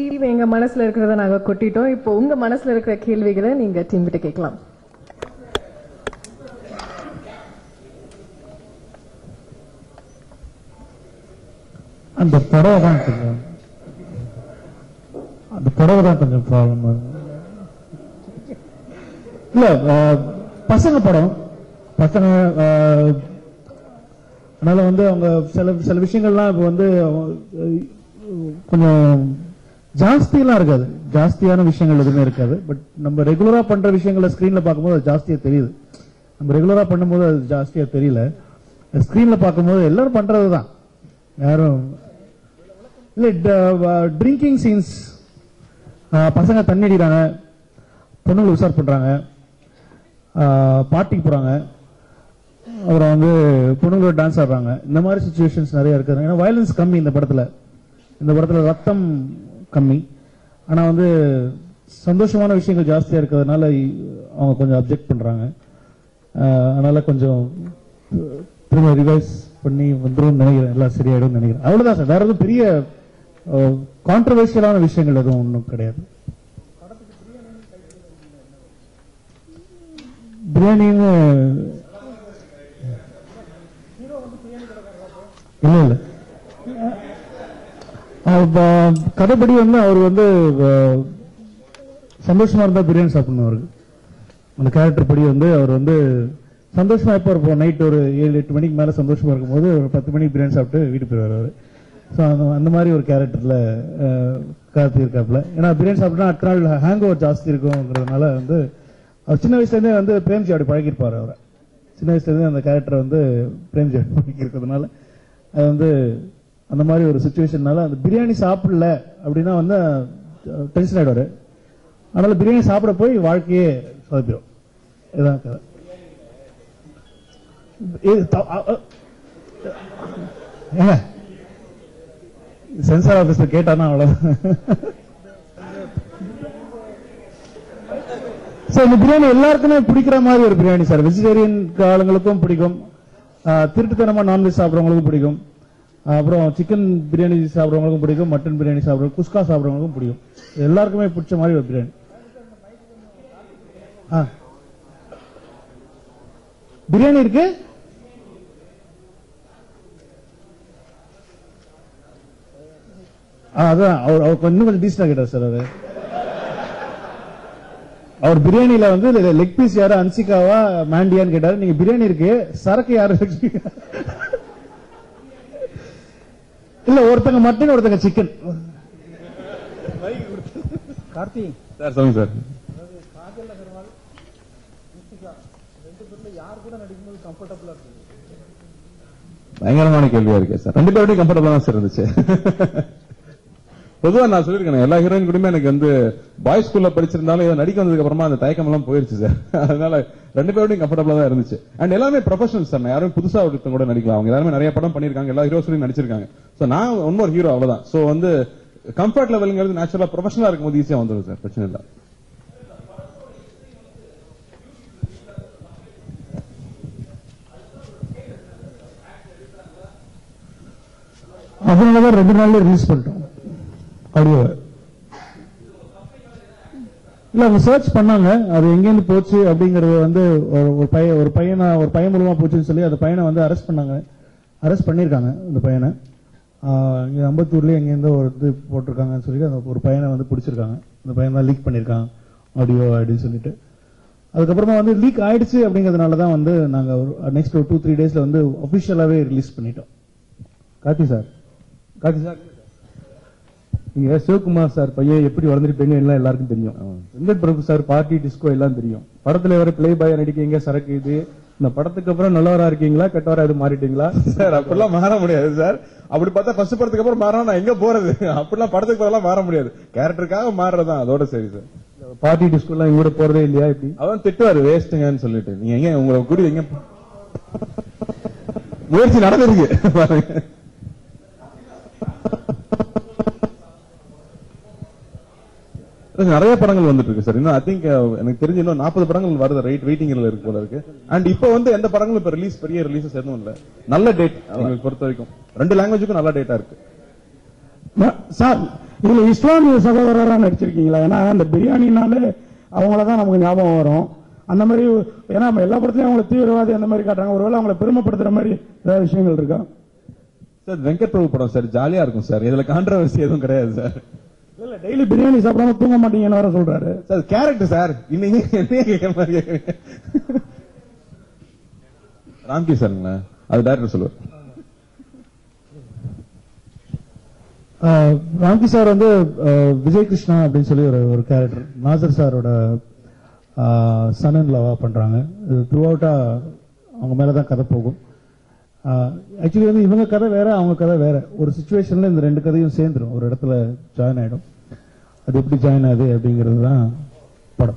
கேள்வி எங்க மனசுல இருக்கிறத நாங்க கொட்டிட்டோம் இப்போ உங்க மனசுல இருக்கிற கேள்விகளை நீங்க டீம் கிட்ட கேட்கலாம் அந்த புடவை தான் கொஞ்சம் அந்த புடவை தான் கொஞ்சம் ப்ராப்ளம் இல்ல அஹ், பசங்க படம் பசங்க அஹ், அதனால வந்து அவங்க சில சில விஷயங்கள்லாம் இப்போ வந்து அஹ், கொஞ்சம் ஜாஸ்தியெல்லாம் இருக்காது ஜாஸ்தியான விஷயங்கள் எதுவுமே இருக்காது பட் நம்ம ரெகுலரா பண்ற விஷயங்களை ஸ்கிரீன்ல பார்க்கும்போது அது ஜாஸ்தியா தெரியுது நம்ம ரெகுலரா பண்ணும்போது அது ஜாஸ்தியா தெரியல ஸ்கிரீன்ல பார்க்கும்போது எல்லாரும் பண்றதுதான் யாரும் இல்ல ட்ரிங்கிங் சீன்ஸ் பசங்க தண்ணி அடிக்கிறாங்க பொண்ணுங்களை உஷார் பண்றாங்க பார்ட்டிக்கு போறாங்க அப்புறம் வந்து பொண்ணுங்களோட டான்ஸ் ஆடுறாங்க இந்த மாதிரி சுச்சுவேஷன்ஸ் நிறைய இருக்கு ஏன்னா வயலன்ஸ் கம்மி இந்த படத்துல இந்த படத்துல ரத்தம் கம்மி ஆனா வந்து சந்தோஷமான விஷயங்கள் ஜாஸ்தியா இருக்கிறதுனால இ- அவங்க கொஞ்சம் அப்செக்ட் பண்றாங்க ஆஹ் அதனால கொஞ்சம் திரும்ப ரிவைஸ் பண்ணி வந்துரும் நினைக்கிறேன் எல்லாம் சரியாயிடும் நினைக்கிறேன் அவ்வளவுதான் சார் வேற எதுவும் பெரிய கான்ட்ரவர்ஷியலான விஷயங்கள் எதுவும் ஒன்றும் கிடையாது பிரியாணின்னு இல்ல இல்ல அஹ் ப- கதைப்படி வந்து அவர் வந்து அஹ், சந்தோஷமா இருந்தா பிரியாணி சாப்பிடணும் அவருக்கு அந்த கேரக்டர் படி வந்து அவர் வந்து சந்தோஷமா எப்போ இருப்போம் நைட் ஒரு ஏழு எட்டு மணிக்கு மேல சந்தோஷமா இருக்கும்போது ஒரு பத்து மணிக்கு பிரியாணி சாப்பிட்டு வீட்டுக்கு போயிடுவார் அவரு ஸோ அந்த அந்த மாதிரி ஒரு கேரக்டர்ல கார்த்தி இருக்காப்ல ஏன்னா பிரியாணி சாப்பிட்டா அடுத்த நாள் ஹேங் ஓவர் ஜாஸ்தி இருக்குங்கிறதுனால வந்து அவர் சின்ன வயசுல இருந்தே வந்து பிரேம்ஜி அப்படி பழகிருப்பாரு அவரை சின்ன வயசுல இருந்தே அந்த கேரக்டர் வந்து பிரேம்ஜி அப்படி பழகி இருக்கிறதுனால அது வந்து அந்த மாதிரி ஒரு சுச்சுவேஷன்னால அந்த பிரியாணி சாப்பிடல அப்படின்னா வந்து டென்ஷன் ஆயிடுவாரு அதனால பிரியாணி சாப்பிட போய் வாழ்க்கையே சொதப்பிடும் இதுதான் கதை இது த- அ- அ- ஏங்க சென்சார் ஆபீஸ்ல கேட்டானா அவ்வளவு சார் இந்த பிரியாணி எல்லாருக்குமே பிடிக்கிற மாதிரி ஒரு பிரியாணி சார் வெஜிடேரியன் ஆளுங்களுக்கும் பிடிக்கும் ஆஹ், திருட்டுத்தனமா நான்வெஜ் சாப்பிடுறவங்களுக்கும் பிடிக்கும் ஆஹ், அப்புறம் சிக்கன் பிரியாணி சாப்பிடுறவங்களுக்கும் பிடிக்கும் மட்டன் பிரியாணி சாப்பிடுறவங்க குஸ்கா சாப்பிடுறவங்களுக்கும் பிடிக்கும் எல்லாருக்குமே பிடிச்ச மாதிரி ஒரு பிரியாணி ஆ. பிரியாணி இருக்கு ஆ, அதான் அவர் அவர் இன்னும் கொஞ்சம் டீசெண்டா கேட்டார் சார் அவரு அவர் பிரியாணில வந்து லெக் பீஸ் யாரு அன்சிகாவா மாண்டியான்னு கேட்டாரு நீங்க பிரியாணி இருக்கு சரக்கு யாரு வச்சிருக்கீங்க? இல்ல ஒருத்தங்க மட்டன் ஒருத்தங்க சிக்கன் கார்த்தி சார் சொல்லுங்க சார் பயங்கரமான கேள்வியா இருக்கு சார் ரெண்டு பேருடையும் கம்ஃபர்டபுளா தான் சார் இருந்துச்சு பொதுவா நான் சொல்லிருக்கேன் எல்லா ஹீரோயின் கூடயுமே எனக்கு வந்து பாய்ஸ் ஸ்கூல்ல படிச்சிருந்தாலும் இதை நடிக்க வந்ததுக்கு அப்புறமா அந்த தயக்கம் எல்லாம் போயிருச்சு சார் அதனால ரெண்டு பேருடையும் கம்ஃபர்டபுளா தான் இருந்துச்சு அண்ட் எல்லாமே ப்ரொஃபஷனல் சார் நான் யாரும் புதுசா ஒருத்தங்க கூட நடிக்கலாம் அவங்க எல்லாருமே நிறைய படம் பண்ணிருக்காங்க எல்லா ஹீரோஸையும் நடிச்சிருக்காங்க சோ நான் இன்னொரு ஹீரோ அவ்வளவுதான் சோ வந்து கம்ஃபர்ட் லெவலுங்கிறது நேச்சுரலா ப்ரொஃபஷனலா இருக்கும்போது ஈஸியா வந்துடும் சார் பிரச்சனை இல்லை அதனாலதான் ரெண்டு நாள்ல ரிலீஸ் பண்ணிட்டோம் ஆடியோவை இல்ல அவங்க சர்ச் பண்ணாங்க அது எங்கேருந்து போச்சு அப்படிங்கறது வந்து ஒரு- ஒரு பையன் ஒரு பையனை ஒரு பையன் மூலமா போச்சுன்னு சொல்லி அந்த பையனை வந்து அரெஸ்ட் பண்ணாங்க அரெஸ்ட் பண்ணிருக்காங்க அந்த பையனை ஆஹ் இங்க அம்பத்தூர்லயே எங்கேருந்தோ ஒரு இது போட்டிருக்காங்கன்னு சொல்லி அந்த ஒரு பையனை வந்து பிடிச்சிருக்காங்க அந்த பையன் தான் லீக் பண்ணிருக்காங்க ஆடியோ அப்படின்னு சொல்லிட்டு அதுக்கப்புறமா வந்து லீக் ஆயிடுச்சு அப்படிங்கறதுனால தான் வந்து நாங்க நெக்ஸ்ட் ஒரு டூ த்ரீ டேஸ்ல வந்து ஒபிஷியலாவே ரிலீஸ் பண்ணிட்டோம் கார்த்தி சார் கார்த்தி சார் நீங்க சிவகுமார் சார் பையன் எப்படி வளர்ந்துருப்பீங்க எல்லாம் எல்லாருக்கும் தெரியும் Venkat Prabhu sir party disco எல்லாம் தெரியும் படத்துல வர பிளே பாய் நடிக்கீங்க சரக்கு இது இந்த படத்துக்கு அப்புறம் நல்லவரா இருக்கீங்களா கெட்டவரா எதுவும் மாறிட்டீங்களா சார் அப்படிலாம் மாற முடியாது சார் அப்படி பார்த்தா ஃபர்ஸ்ட் படத்துக்கு அப்புறம் மாறினா நான் எங்க போறது அப்படிலாம் படத்துக்கு பதிலா மாற முடியாது கேரக்டருக்காக மாறுறதுதான் அதோட சரி சார் பார்ட்டி டிஸ்கோ எல்லாம் இங்க கூட போறதே இல்லையா இப்படி அவன் திட்டுவாரு வேஸ்ட்டுங்கன்னு சொல்லிட்டு நீங்க எங்க உங்களை கூடி எங்க முயற்சி நடந்திருக்கு பாருங்க நிறைய படங்கள் வந்துட்டு இருக்கு சார் இன்னும் ஐ திங்க் எனக்கு தெரிஞ்சு இன்னும் நாற்பது படங்கள் வருது ரைட் வெயிட்டிங்ல இருக்கு போல இருக்கு அண்ட் இப்போ வந்து எந்த படங்களும் இப்ப ரிலீஸ் பெரிய ரிலீஸஸ் எதுவும் இல்ல நல்ல டேட் எங்களுக்கு பொறுத்த வரைக்கும் ரெண்டு லாங்குவேஜுக்கும் நல்ல டேட்டா இருக்கு ம- சார் இதுல இஸ்லாமிய சகோதரரா நடிச்சிருக்கீங்களா ஏன்னா அந்த பிரியாணினாலே அவங்கள தான் நமக்கு ஞாபகம் வரும் அந்த மாதிரி ஏன்னா நம்ம எல்லா படத்துலயும் அவங்கள தீவிரவாதி அந்த மாதிரி காட்டுறாங்க ஒருவேளை அவங்கள பெருமைப்படுத்துற மாதிரி ஏதாவது விஷயங்கள் இருக்கா சார் வெங்கட் பிரபு படம் சார் ஜாலியா இருக்கும் சார் இதுல கான்ட்ரவர்சி எதுவும் கிடையாது சார் இல்ல டெய்லி பிரியாணி சாப்பிடாம தூங்க மாட்டீங்கன்னு வேற சொல்றாரு சார் கேரக்டர் சார் இன்னைக்கு என்ன கேட்கிற மாதிரி கேக்குறீங்க? ராம்கி சாருங்களா அது டேரக்டர் சொல்லுவார் ஆஹ் ராம்கி சார் வந்து ஆஹ் விஜய் கிருஷ்ணா அப்படின்னு சொல்லி ஒரு ஒரு கேரக்டர் நாசர் சாரோட சன் அண்ட் லவா பண்றாங்க இது த்ரூ அவுட்டா அவங்க மேல தான் கதை போகும் ஆக்சுவலி வந்து இவங்க கதை வேற அவங்க கதை வேற ஒரு சுச்சுவேஷன்ல இந்த ரெண்டு கதையும் சேர்ந்துரும் ஒரு இடத்துல ஜாயின் ஆயிடும் அது எப்படி ஜாயின் ஆகுது அப்படிங்கிறது தான் படம்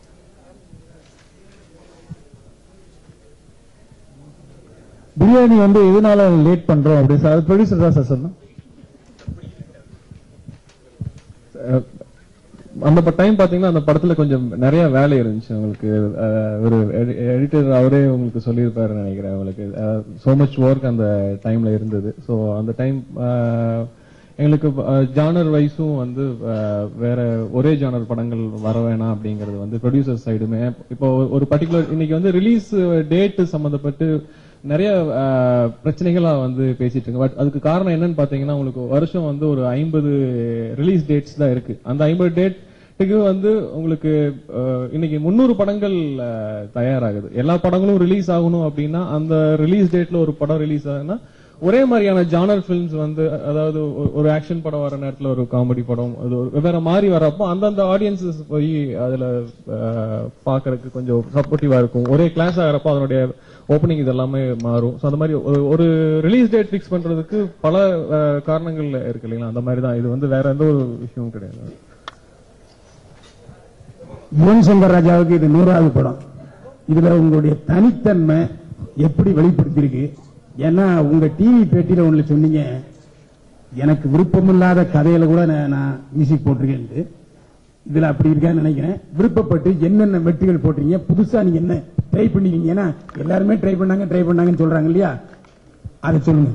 பிரியாணி வந்து எதனால லேட் பண்றோம் அப்படின்னு சார் ப்ரொடியூசர் தான் சார் சொன்னோம் அஹ் அந்த டைம் பாத்தீங்கன்னா அந்த படத்துல கொஞ்சம் நிறைய வேலை இருந்துச்சு உங்களுக்கு அஹ், ஒரு எடிட்டர் அவரே உங்களுக்கு சொல்லியிருப்பாரு நினைக்கிறேன் உங்களுக்கு சோ மச் ஒர்க் அந்த டைம்ல இருந்தது ஸோ அந்த டைம் எங்களுக்கு ஜானர் வைஸும் வந்து அஹ், வேற ஒரே ஜானர் படங்கள் வர வேணாம் அப்படிங்கிறது வந்து ப்ரொடியூசர் சைடுமே இப்போ ஒரு பர்டிகுலர் இன்னைக்கு வந்து ரிலீஸ் டேட் சம்பந்தப்பட்டு நிறைய அஹ், பிரச்சனைகளா வந்து பேசிட்டு இருக்கு பட் அதுக்கு காரணம் என்னன்னு பாத்தீங்கன்னா உங்களுக்கு வருஷம் வந்து ஒரு ஐம்பது ரிலீஸ் டேட்ஸ் தான் இருக்கு அந்த ஐம்பது டேட்டுக்கு வந்து உங்களுக்கு அஹ், இன்னைக்கு முன்னூறு படங்கள் அஹ், தயாராகுது எல்லா படங்களும் ரிலீஸ் ஆகணும் அப்படின்னா அந்த ரிலீஸ் டேட்ல ஒரு படம் ரிலீஸ் ஆகுதுன்னா ஒரே மாதிரியான ஜானர் ஃபிலிம்ஸ் வந்து அதாவது ஒரு- ஒரு ஆக்ஷன் படம் வர நேரத்துல ஒரு காமெடி படம் அது ஒரு வெவ்வேறு மாதிரி வரப்போ அந்தந்த ஆடியன்சஸ் போய் அதுல அஹ், பார்க்கறதுக்கு கொஞ்சம் சப்போர்ட்டிவா இருக்கும் ஒரே கிளாஸ் ஆகிறப்போ அதனுடைய ஓப்பனிங் இதெல்லாமே மாறும் ஸோ அந்த மாதிரி ஒரு- ஒரு ரிலீஸ் டேட் ஃபிக்ஸ் பண்றதுக்கு பல அஹ், காரணங்கள் இருக்கு இல்லைங்களா அந்த மாதிரி தான் இது வந்து வேற எந்த ஒரு விஷயமும் கிடையாது யுவன் சங்கர் ராஜாவுக்கு இது நூறாவது படம் இதுல உங்களுடைய தனித்தன்மை எப்படி வெளிப்படுத்தியிருக்கு ஏன்னா உங்க டிவி பேட்டியில ஒண்ணு சொன்னீங்க எனக்கு விருப்பமில்லாத கதையில கூட நான் நான் மியூசிக் போட்டிருக்கேன் இதுல அப்படி இருக்கான்னு நினைக்கிறேன் விருப்பப்பட்டு என்னென்ன வெற்றிகள் போட்டிருக்கீங்க புதுசா நீங்க என்ன ட்ரை பண்ணிருக்கீங்க ஏன்னா எல்லாருமே ட்ரை பண்ணாங்க ட்ரை பண்ணாங்கன்னு சொல்றாங்க இல்லையா அதை சொல்லுங்க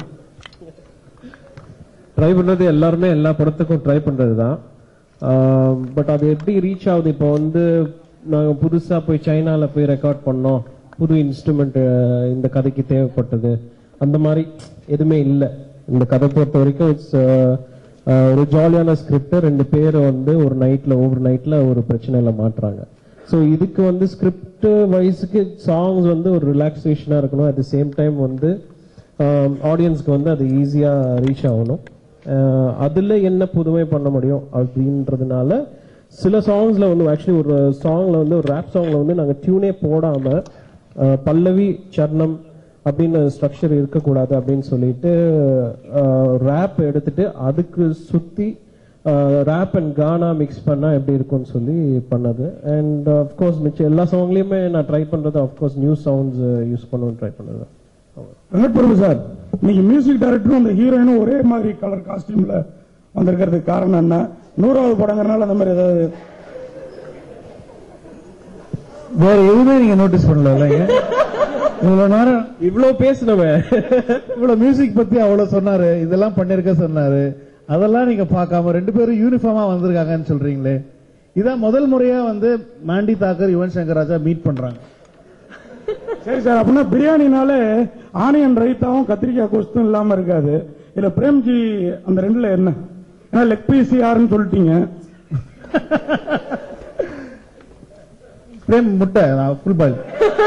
ட்ரை பண்றது எல்லாருமே எல்லா படத்துக்கும் ட்ரை பண்றது தான் பட் அது எப்படி ரீச் ஆகுது இப்போ வந்து நாங்க புதுசா போய் சைனால போய் ரெக்கார்ட் பண்ணோம் புது இன்ஸ்ட்ருமெண்ட் இந்த கதைக்கு தேவைப்பட்டது அந்த மாதிரி எதுவுமே இல்லை இந்த கதை பொறுத்த வரைக்கும் இட்ஸ் ஒரு ஜாலியான ஸ்கிரிப்ட் ரெண்டு பேர் வந்து ஒரு நைட்ல ஓவர் நைட்ல ஒரு பிரச்சனையில மாட்டுறாங்க ஸோ இதுக்கு வந்து ஸ்கிரிப்ட் வைஸுக்கு சாங்ஸ் வந்து ஒரு ரிலாக்ஸேஷனா இருக்கணும் அட் த சேம் டைம் வந்து ஆடியன்ஸ்க்கு வந்து அது ஈஸியா ரீச் ஆகணும் அஹ் அதுல என்ன புதுமை பண்ண முடியும் அப்படின்றதுனால சில சாங்ஸ்ல வந்து ஆக்சுவலி ஒரு சாங்ல வந்து ஒரு ரேப் சாங்ல வந்து நாங்க டியூனே போடாம அஹ் பல்லவி சரணம் அப்படின்னு ஸ்ட்ரக்சர் இருக்கக்கூடாது அப்படின்னு சொல்லிட்டு ரேப் எடுத்துட்டு அதுக்கு சுத்தி ரேப் அண்ட் கானா மிக்ஸ் பண்ணா எப்படி இருக்கும்னு சொல்லி பண்ணது அண்ட் அஃப்கோர்ஸ் மிச்சம் எல்லா சாங்லயுமே நான் ட்ரை பண்றது அஃப்கோர்ஸ் நியூ சவுண்ட்ஸ் யூஸ் பண்ணணும்னு ட்ரை பண்ணது வெங்கட்பிரபு சார் இன்னைக்கு மியூசிக் டைரக்டரும் அந்த ஹீரோயினும் ஒரே மாதிரி கலர் காஸ்டியூம்ல வந்திருக்கிறதுக்கு காரணம் என்ன நூறாவது படங்கிறனால அந்த மாதிரி ஏதாவது வேற எதுவுமே நீங்க நோட்டீஸ் பண்ணல இல்லைங்க இவ்வளவு நேரம் இவ்வளவு பேசினவே இவ்வளவு மியூசிக் பத்தி அவ்வளவு சொன்னாரு இதெல்லாம் பண்ணிருக்க சொன்னாரு அதெல்லாம் நீங்க பார்க்காம ரெண்டு பேரும் யூனிஃபார்மா வந்திருக்காங்கன்னு சொல்றீங்களே இதான் முதல் முறையா வந்து மாண்டி தாக்கர் யுவன் சங்கர் ராஜா மீட் பண்றாங்க சரி சார் அப்படின்னா பிரியாணினாலே ஆனியன் ரைத்தாவும் கத்திரிக்காய் கொஸ்தும் இல்லாம இருக்காது இதுல பிரேம்ஜி அந்த ரெண்டுல என்ன ஏன்னா லெக் பீஸ் யாருன்னு சொல்லிட்டீங்க பிரேம் முட்டை ஃபுல் பாயில்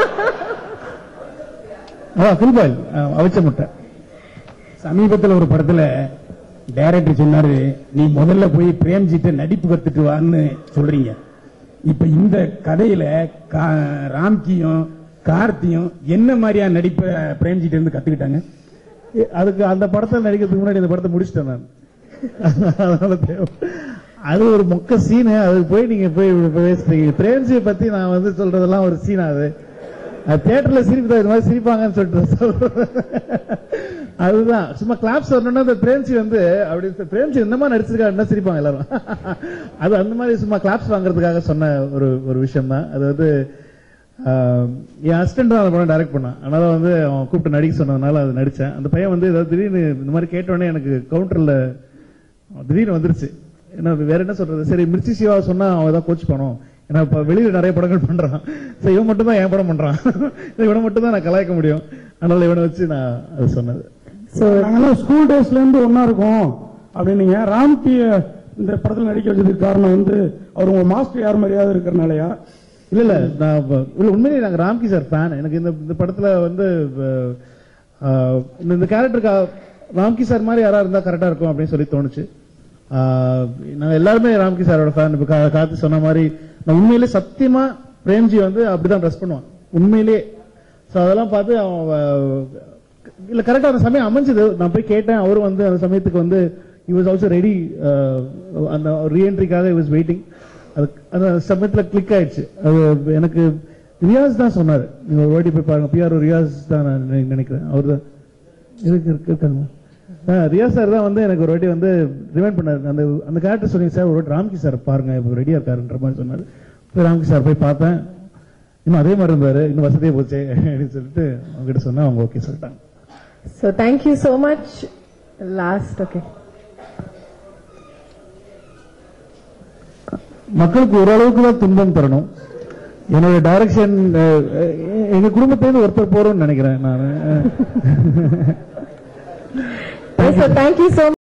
ஃபுல் பாயில் அவிச்ச முட்டை சமீபத்துல ஒரு படத்துல டைரக்டர் சொன்னாரு நீ முதல்ல போய் பிரேம்ஜிட்ட நடிப்பு கத்துட்டு வான்னு சொல்றீங்க இப்ப இந்த கதையில கா- ராம்கியும் கார்த்தியும் என்ன மாதிரியா நடிப்ப பிரேம்ஜிட்ட இருந்து கத்துக்கிட்டாங்க அதுக்கு அந்த படத்தை நடிக்கிறதுக்கு முன்னாடி இந்த படத்தை முடிச்சிட்டேன் நான் அதனால தேவை- அது ஒரு மொக்க சீனு அதுக்கு போய் நீங்க போய் இப்படி பேசுறீங்க பிரேம்ஜியை பத்தி நான் வந்து சொல்றதெல்லாம் ஒரு சீன் அது அது தியேட்டர்ல சிரிப்பு தான் இது மாதிரி சிரிப்பாங்கன்னு சொல்லிட்டு சொல்றேன். அதுதான் சும்மா கிளாப்ஸ் வரணும்னா அந்த பிரேம்ஜி வந்து அப்படி பிரேம்ஜி இந்த மாதிரி நடிச்சிருக்காருன்னா சிரிப்பாங்க எல்லாரும் அது அந்த மாதிரி சும்மா கிளாப்ஸ் வாங்குறதுக்காக சொன்ன ஒரு ஒரு விஷயம் தான் அது வந்து ஆஹ், என் அசிஸ்டன்ட் தான் அந்த படம் டைரக்ட் பண்ணான் அதனால வந்து அவன் கூப்பிட்டு நடிக்க சொன்னதுனால அது நடிச்சேன் அந்த பையன் வந்து ஏதாவது திடீர்னு இந்த மாதிரி கேட்டோடனே எனக்கு கவுண்டர்ல திடீர்னு வந்துருச்சு ஏன்னா வேற என்ன சொல்றது சரி மிர்ச்சி சிவா சொன்னா அவன் தான் கோச் பண்ணும் ஏன்னா இப்ப வெளியில நிறைய படங்கள் பண்றான் சரி இவன் மட்டும் தான் என் படம் பண்றான் இவனை மட்டும் தான் நான் கலாய்க்க முடியும் அதனால இவனை வச்சு நான் அது சொன்னது சோ நாங்கெல்லாம் ஸ்கூல் டேஸ்ல இருந்து ஒன்னா இருக்கோம் அப்படின்னீங்க ராம்கி இந்த படத்துல நடிக்க வச்சதுக்கு காரணம் வந்து அவர் உங்க மாஸ்டர் யார் மாதிரியாவது இருக்கிறனாலயா இல்ல இல்ல நான் இப்ப- இல்ல உண்மையிலேயே நாங்க ராம்கி சார் ஃபேன் எனக்கு இந்த இந்த படத்துல வந்து அஹ், ஆஹ், இந்த- இந்த கேரக்டருக்கு ராம்கி சார் மாதிரி யாரா இருந்தா கரெக்டா இருக்கும் அப்படின்னு சொல்லி தோணுச்சு ஆஹ், நாங்க எல்லாருமே ராம்கி சாரோட ஃபேன் இப்ப கா- கார்த்தி சொன்ன மாதிரி நான் உண்மையிலேயே சத்தியமா பிரேம்ஜி வந்து அப்படிதான் ட்ரெஸ் பண்ணுவான் உண்மையிலேயே சோ அதெல்லாம் பார்த்து அவன் அஹ், இல்ல கரெக்டா அந்த சமயம் அமைஞ்சது நான் போய் கேட்டேன் அவரும் வந்து அந்த சமயத்துக்கு வந்து he was ஆல்சோ ரெடி அந்த ரீஎன்ட்ரிக்காக வாஸ் வெயிட்டிங் அது அந்த சமயத்துல கிளிக் ஆயிடுச்சு அது எனக்கு ரியாஸ் தான் சொன்னாரு நீங்க ஒரு வாட்டி போய் பாருங்க பிஆர் ரியாஸ் தான் நான் நினை- நினைக்கிறேன் அவர் தான் இருக்கு இருக்கு இருக்காங்க ஆ, ரியாஸ் சார் தான் வந்து எனக்கு ஒரு வாட்டி வந்து ரிமைண்ட் பண்ணாரு அந்த அந்த கேரக்டர் சொன்னீங்க சார் ஒரு வாட்டி ராம்கி சார் பாருங்க இப்போ ரெடியா இருக்காருன்ற மாதிரி சொன்னாரு போய் ராம்கி சார் போய் பார்த்தேன் இன்னும் அதே மாதிரி இருந்தாரு இன்னும் வசதியா போச்சு அப்படின்னு சொல்லிட்டு அவங்ககிட்ட சொன்னா அவங்க ஓகே சொல்லிட்டாங்க So thank you so much. Last, okay. மக்களுக்கு ஓரளவுக்கு தான் துன்பம் தரணும் என்னோட டைரக்ஷன் எங்க குடும்பத்திலேருந்து ஒருத்தர் போறோம்னு நினைக்கிறேன் நான் So thank you so much.